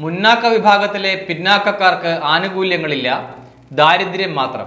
മുന്നാക്ക വിഭാഗത്തിലെ പിന്നാക്കക്കാർക്ക് ആനുകൂല്യങ്ങളില്ല ദാരിദ്ര്യം മാത്രം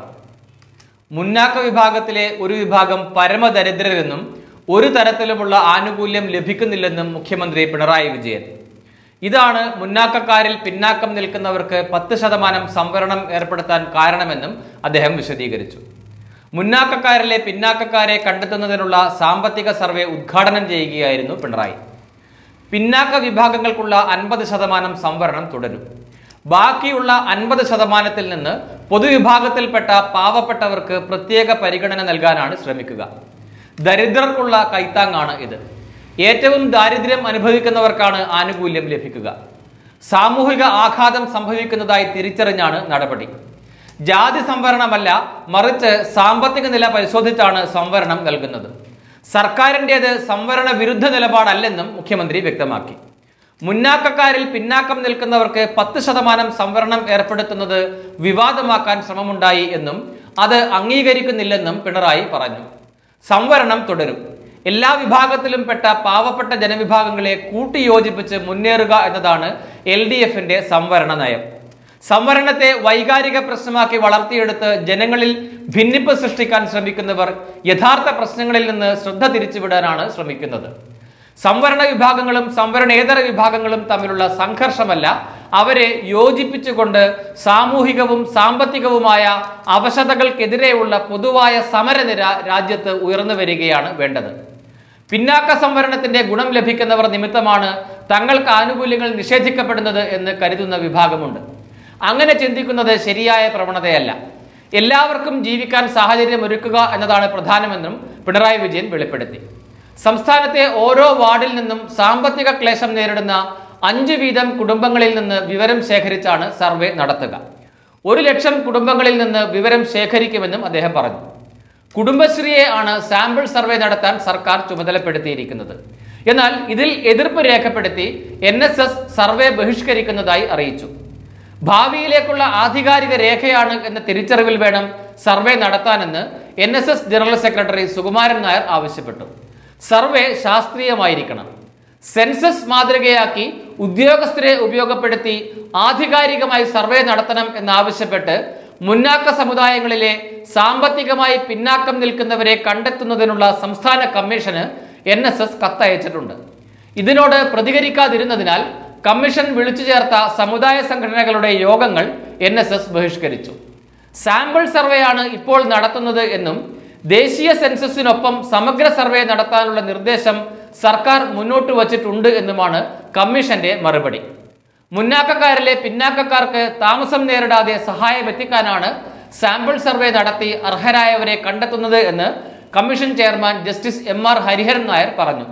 മുന്നാക്ക വിഭാഗത്തിലെ ഒരു വിഭാഗം പരമദരിദ്രരെന്നും ഒരു തരത്തിലുമുള്ള ആനുകൂല്യം ലഭിക്കുന്നില്ലെന്നും മുഖ്യമന്ത്രി പിണറായി വിജയൻ ഇതാണ് മുന്നാക്കക്കാരിൽ പിന്നാക്കം നിൽക്കുന്നവർക്ക് പത്ത് ശതമാനം സംവരണം ഏർപ്പെടുത്താൻ കാരണമെന്നും അദ്ദേഹം വിശദീകരിച്ചു മുന്നാക്കക്കാരിലെ പിന്നാക്കക്കാരെ കണ്ടെത്തുന്നതിനുള്ള സാമ്പത്തിക സർവേ ഉദ്ഘാടനം ചെയ്യുകയായിരുന്നു പിണറായി പിന്നാക്ക വിഭാഗങ്ങൾക്കുള്ള അൻപത് ശതമാനം സംവരണം തുടരും ബാക്കിയുള്ള അൻപത് ശതമാനത്തിൽ നിന്ന് പൊതുവിഭാഗത്തിൽപ്പെട്ട പാവപ്പെട്ടവർക്ക് പ്രത്യേക പരിഗണന നൽകാനാണ് ശ്രമിക്കുക ദരിദ്രർക്കുള്ള കൈത്താങ്ങാണ് ഇത് ഏറ്റവും ദാരിദ്ര്യം അനുഭവിക്കുന്നവർക്കാണ് ആനുകൂല്യം ലഭിക്കുക സാമൂഹിക ആഘാതം സംഭവിക്കുന്നതായി തിരിച്ചറിഞ്ഞാണ് നടപടി ജാതി സംവരണമല്ല മറിച്ച് സാമ്പത്തിക നില പരിശോധിച്ചാണ് സംവരണം നൽകുന്നത് സർക്കാരിൻ്റേത് സംവരണ വിരുദ്ധ നിലപാടല്ലെന്നും മുഖ്യമന്ത്രി വ്യക്തമാക്കി മുന്നാക്കക്കാരിൽ പിന്നാക്കം നിൽക്കുന്നവർക്ക് പത്ത് ശതമാനം സംവരണം ഏർപ്പെടുത്തുന്നത് വിവാദമാക്കാൻ ശ്രമമുണ്ടായി എന്നും അത് അംഗീകരിക്കുന്നില്ലെന്നും പിണറായി പറഞ്ഞു സംവരണം തുടരും എല്ലാ വിഭാഗത്തിലും പെട്ട പാവപ്പെട്ട ജനവിഭാഗങ്ങളെ കൂട്ടിയോജിപ്പിച്ച് മുന്നേറുക എന്നതാണ് എൽ ഡി എഫിന്റെ സംവരണ നയം സംവരണത്തെ വൈകാരിക പ്രശ്നമാക്കി വളർത്തിയെടുത്ത് ജനങ്ങളിൽ ഭിന്നിപ്പ് സൃഷ്ടിക്കാൻ ശ്രമിക്കുന്നവർ യഥാർത്ഥ പ്രശ്നങ്ങളിൽ നിന്ന് ശ്രദ്ധ തിരിച്ചുവിടാനാണ് ശ്രമിക്കുന്നത് സംവരണ വിഭാഗങ്ങളും സംവരണേതര വിഭാഗങ്ങളും തമ്മിലുള്ള സംഘർഷമല്ല അവരെ യോജിപ്പിച്ചുകൊണ്ട് സാമൂഹികവും സാമ്പത്തികവുമായ അവശതകൾക്കെതിരെയുള്ള പൊതുവായ സമരനിര രാജ്യത്ത് ഉയർന്നു വരികയാണ് വേണ്ടത് പിന്നാക്ക സംവരണത്തിന്റെ ഗുണം ലഭിക്കുന്നവർ നിമിത്തമാണ് തങ്ങൾക്ക് ആനുകൂല്യങ്ങൾ നിഷേധിക്കപ്പെടുന്നത് എന്ന് കരുതുന്ന വിഭാഗമുണ്ട് അങ്ങനെ ചിന്തിക്കുന്നത് ശരിയായ പ്രവണതയല്ല എല്ലാവർക്കും ജീവിക്കാൻ സാഹചര്യം ഒരുക്കുക എന്നതാണ് പ്രധാനമെന്നും പിണറായി വിജയൻ വെളിപ്പെടുത്തി സംസ്ഥാനത്തെ ഓരോ വാർഡിൽ നിന്നും സാമ്പത്തിക ക്ലേശം നേരിടുന്ന അഞ്ച് വീതം കുടുംബങ്ങളിൽ നിന്ന് വിവരം ശേഖരിച്ചാണ് സർവേ നടത്തുക ഒരു ലക്ഷം കുടുംബങ്ങളിൽ നിന്ന് വിവരം ശേഖരിക്കുമെന്നും അദ്ദേഹം പറഞ്ഞു കുടുംബശ്രീയെ ആണ് സാമ്പിൾ സർവേ നടത്താൻ സർക്കാർ ചുമതലപ്പെടുത്തിയിരിക്കുന്നത് എന്നാൽ ഇതിൽ എതിർപ്പ് രേഖപ്പെടുത്തി എൻ എസ് എസ് സർവേ ബഹിഷ്കരിക്കുന്നതായി അറിയിച്ചു ഭാവിയിലേക്കുള്ള ആധികാരിക രേഖയാണ് എന്ന തിരിച്ചറിവിൽ വേണം സർവേ നടത്താനെന്ന് N S S general secretary Sukumaran Nair ആവശ്യപ്പെട്ടു സർവേ ശാസ്ത്രീയമായിരിക്കണം സെൻസസ് മാതൃകയാക്കി ഉദ്യോഗസ്ഥരെ ഉപയോഗപ്പെടുത്തി ആധികാരികമായി സർവേ നടത്തണം എന്നാവശ്യപ്പെട്ട് മുന്നാക്ക സമുദായങ്ങളിലെ സാമ്പത്തികമായി പിന്നാക്കം നിൽക്കുന്നവരെ കണ്ടെത്തുന്നതിനുള്ള സംസ്ഥാന കമ്മീഷന് എൻ എസ് എസ് കത്തയച്ചിട്ടുണ്ട് ഇതിനോട് പ്രതികരിക്കാതിരുന്നതിനാൽ കമ്മീഷൻ വിളിച്ചു ചേർത്ത സമുദായ സംഘടനകളുടെ യോഗങ്ങൾ എൻ എസ് എസ് ബഹിഷ്കരിച്ചു സാമ്പിൾ സർവേയാണ് ഇപ്പോൾ നടത്തുന്നത് എന്നും ദേശീയ സെൻസസിനൊപ്പം സമഗ്ര സർവേ നടത്താനുള്ള നിർദ്ദേശം സർക്കാർ മുന്നോട്ട് വച്ചിട്ടുണ്ട് എന്നുമാണ് കമ്മീഷന്റെ മറുപടി മുന്നാക്കക്കാരിലെ പിന്നാക്കക്കാർക്ക് താമസം നേരിടാതെ സഹായം എത്തിക്കാനാണ് സാമ്പിൾ സർവേ നടത്തി അർഹരായവരെ കണ്ടെത്തുന്നത് എന്ന് commission chairman justice M R Hariharan Nair പറഞ്ഞു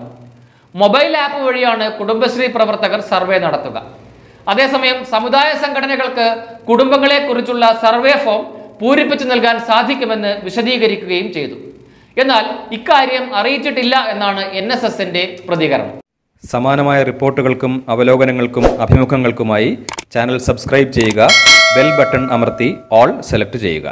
മൊബൈൽ ആപ്പ് വഴിയാണ് കുടുംബശ്രീ പ്രവർത്തകർ സർവേ നടത്തുക അതേസമയം സമുദായ സംഘടനകൾക്ക് കുടുംബങ്ങളെക്കുറിച്ചുള്ള സർവേ ഫോം പൂരിപ്പിച്ചു നൽകാൻ സാധിക്കുമെന്ന് വിശദീകരിക്കുകയും ചെയ്തു എന്നാൽ ഇക്കാര്യം അറിയിച്ചിട്ടില്ല എന്നാണ് എൻ എസ് എസിന്റെ പ്രതികരണം സമാനമായ റിപ്പോർട്ടുകൾക്കും അവലോകനങ്ങൾക്കും അഭിമുഖങ്ങൾക്കുമായി ചാനൽ സബ്സ്ക്രൈബ് ചെയ്യുക ബെൽ ബട്ടൺ അമർത്തി ഓൾ സെലക്ട് ചെയ്യുക